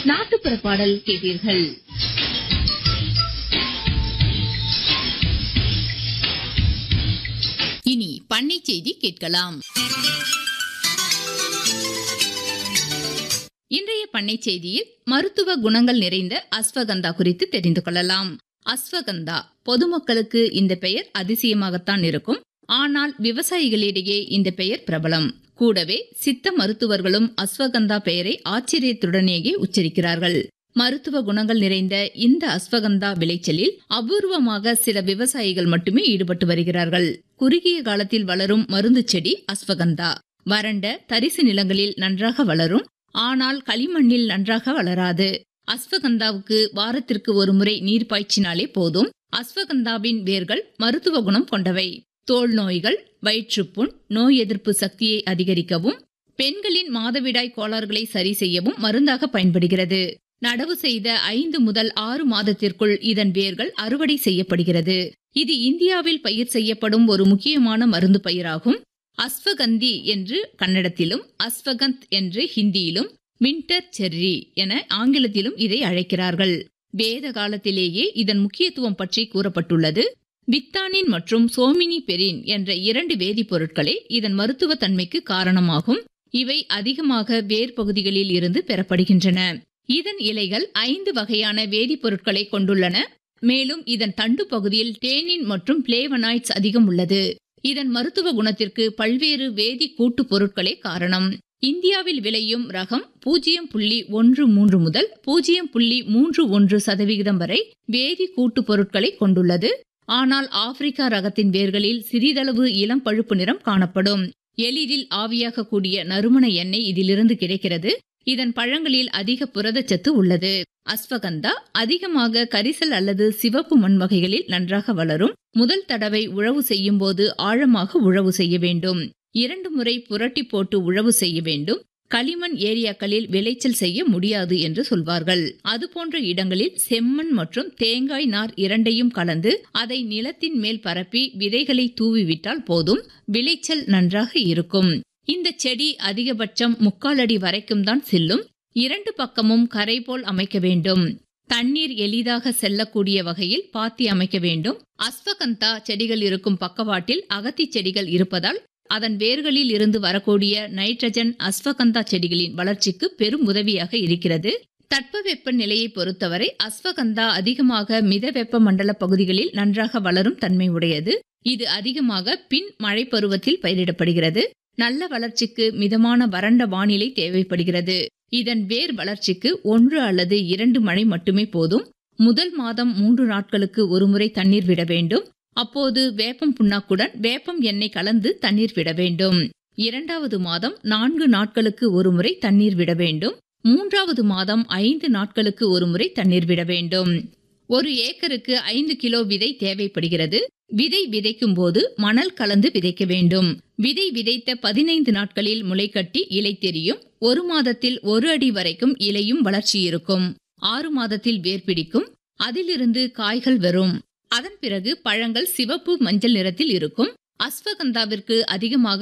நாட்டுப்புற பாடல் கேட்டீர்கள் இனி பண்ணை செய்தி கேட்கலாம் இன்றைய பண்ணை செய்தியில் மருத்துவ குணங்கள் நிறைந்த அஸ்வகந்தா குறித்து தெரிந்து கொள்ளலாம் அஸ்வகந்தா பொதுமக்களுக்கு இந்த பெயர் அதிசயமாகத்தான் இருக்கும் ஆனால் விவசாயிகளிடையே இந்த பெயர் பிரபலம் கூடவே சித்த மருத்துவர்களும் அஸ்வகந்தா பெயரை ஆச்சரியத்துடனேயே உச்சரிக்கிறார்கள் மருத்துவ குணங்கள் நிறைந்த இந்த அஸ்வகந்தா விளைச்சலில் அபூர்வமாக சில விவசாயிகள் மட்டுமே ஈடுபட்டு வருகிறார்கள் குறுகிய காலத்தில் வளரும் மருந்து செடி அஸ்வகந்தா வறண்ட தரிசு நிலங்களில் நன்றாக வளரும் ஆனால் களிமண்ணில் நன்றாக வளராது அஸ்வகந்தாவுக்கு வாரத்திற்கு ஒரு முறை நீர் பாய்ச்சினாலே போதும் அஸ்வகந்தாவின் வேர்கள் மருத்துவ குணம் கொண்டவை தோல் நோய்கள் வயிற்றுப்புண் நோய் எதிர்ப்பு சக்தியை அதிகரிக்கவும் பெண்களின் மாதவிடாய் கோளாறுகளை சரி செய்யவும் மருந்தாக பயன்படுகிறது நடவு செய்த ஐந்து முதல் ஆறு மாதத்திற்குள் இதன் வேர்கள் அறுவடை செய்யப்படுகிறது இது இந்தியாவில் பயிர் செய்யப்படும் ஒரு முக்கியமான மருந்து பயிராகும் அஸ்வகந்தி என்று கன்னடத்திலும் அஸ்வகந்த் என்று ஹிந்தியிலும் வின்டர் செர்ரி என ஆங்கிலத்திலும் இதை அழைக்கிறார்கள் வேத காலத்திலேயே இதன் முக்கியத்துவம் பற்றி கூறப்பட்டுள்ளது வித்தானின் மற்றும் சோமினி பெரின் என்ற இரண்டு வேதிப்பொருட்களே இதன் மருத்துவ தன்மைக்கு காரணமாகும் இவை அதிகமாக வேர் பகுதிகளில் இருந்து பெறப்படுகின்றன இதன் இலைகள் ஐந்து வகையான வேதிப்பொருட்களை கொண்டுள்ளன மேலும் இதன் தண்டு பகுதியில் டேனின் மற்றும் பிளேவனாய்ட்ஸ் அதிகம் உள்ளது இதன் மருத்துவ குணத்திற்கு பல்வேறு வேதி கூட்டு பொருட்களே காரணம் இந்தியாவில் விளையும் ரகம் பூஜ்ஜியம் புள்ளி ஒன்று மூன்று முதல் பூஜ்ஜியம் புள்ளி மூன்று ஒன்று சதவிகிதம் வரை வேதி கூட்டு பொருட்களை கொண்டுள்ளது ஆனால் ஆப்பிரிக்கா ரகத்தின் வேர்களில் சிறிதளவு இளம் பழுப்பு நிறம் காணப்படும் எளிதில் ஆவியாகக்கூடிய நறுமண எண்ணெய் இதிலிருந்து கிடைக்கிறது இதன் பழங்களில் அதிக புரதச்சத்து உள்ளது அஸ்வகந்தா அதிகமாக கரிசல் அல்லது சிவப்பு மண் வகைகளில் நன்றாக வளரும் முதல் தடவை உழவு செய்யும் போது ஆழமாக உழவு செய்ய வேண்டும் இரண்டு முறை புரட்டி போட்டு உழவு செய்ய வேண்டும் களிமண் ஏரியாக்களில் விளைச்சல் செய்ய முடியாது என்று சொல்வார்கள் அதுபோன்ற இடங்களில் செம்மண் மற்றும் தேங்காய் நார் இரண்டையும் கலந்து அதை நிலத்தின் மேல் பரப்பி விதைகளை தூவிவிட்டால் போதும் விளைச்சல் நன்றாக இருக்கும் இந்த செடி அதிகபட்சம் முக்கால் அடி வரைக்கும் தான் செல்லும் இரண்டு பக்கமும் கரை போல் அமைக்க வேண்டும் தண்ணீர் எளிதாக செல்லக்கூடிய வகையில் பாத்தி அமைக்க வேண்டும் அஸ்வகந்தா செடிகள் இருக்கும் பக்கவாட்டில் அகத்தி செடிகள் இருப்பதால் அதன் வேர்களில் இருந்து வரக்கூடிய நைட்ரஜன் அஸ்வகந்தா செடிகளின் வளர்ச்சிக்கு பெரும் உதவியாக இருக்கிறது தட்பவெப்ப நிலையை பொறுத்தவரை அஸ்வகந்தா அதிகமாக மித வெப்ப மண்டல பகுதிகளில் நன்றாக வளரும் தன்மை உடையது இது அதிகமாக பின் மழை பருவத்தில் பயிரிடப்படுகிறது நல்ல வளர்ச்சிக்கு மிதமான வறண்ட வானிலை தேவைப்படுகிறது இதன் வேர் வளர்ச்சிக்கு ஒன்று அல்லது இரண்டு மழை மட்டுமே போதும் முதல் மாதம் மூன்று நாட்களுக்கு ஒருமுறை தண்ணீர் விட வேண்டும் அப்போது வேப்பம் புண்ணாக்குடன் வேப்பம் எண்ணெய் கலந்து தண்ணீர் விட வேண்டும் இரண்டாவது மாதம் நான்கு நாட்களுக்கு ஒருமுறை தண்ணீர் விட வேண்டும் மூன்றாவது மாதம் ஐந்து நாட்களுக்கு ஒருமுறை தண்ணீர் விட வேண்டும் ஒரு ஏக்கருக்கு ஐந்து கிலோ விதை தேவைப்படுகிறது விதை விதைக்கும் போது மணல் கலந்து விதைக்க வேண்டும் விதை விதைத்த பதினைந்து நாட்களில் முளைக்கட்டி இலை தெரியும் ஒரு மாதத்தில் ஒரு அடி வரைக்கும் இலையும் வளர்ச்சி இருக்கும் ஆறு மாதத்தில் வேர் பிடிக்கும் அதிலிருந்து காய்கள் வரும் அதன் பிறகு பழங்கள் சிவப்பு மஞ்சள் நிறத்தில் இருக்கும் அஸ்வகந்தாவிற்கு அதிகமாக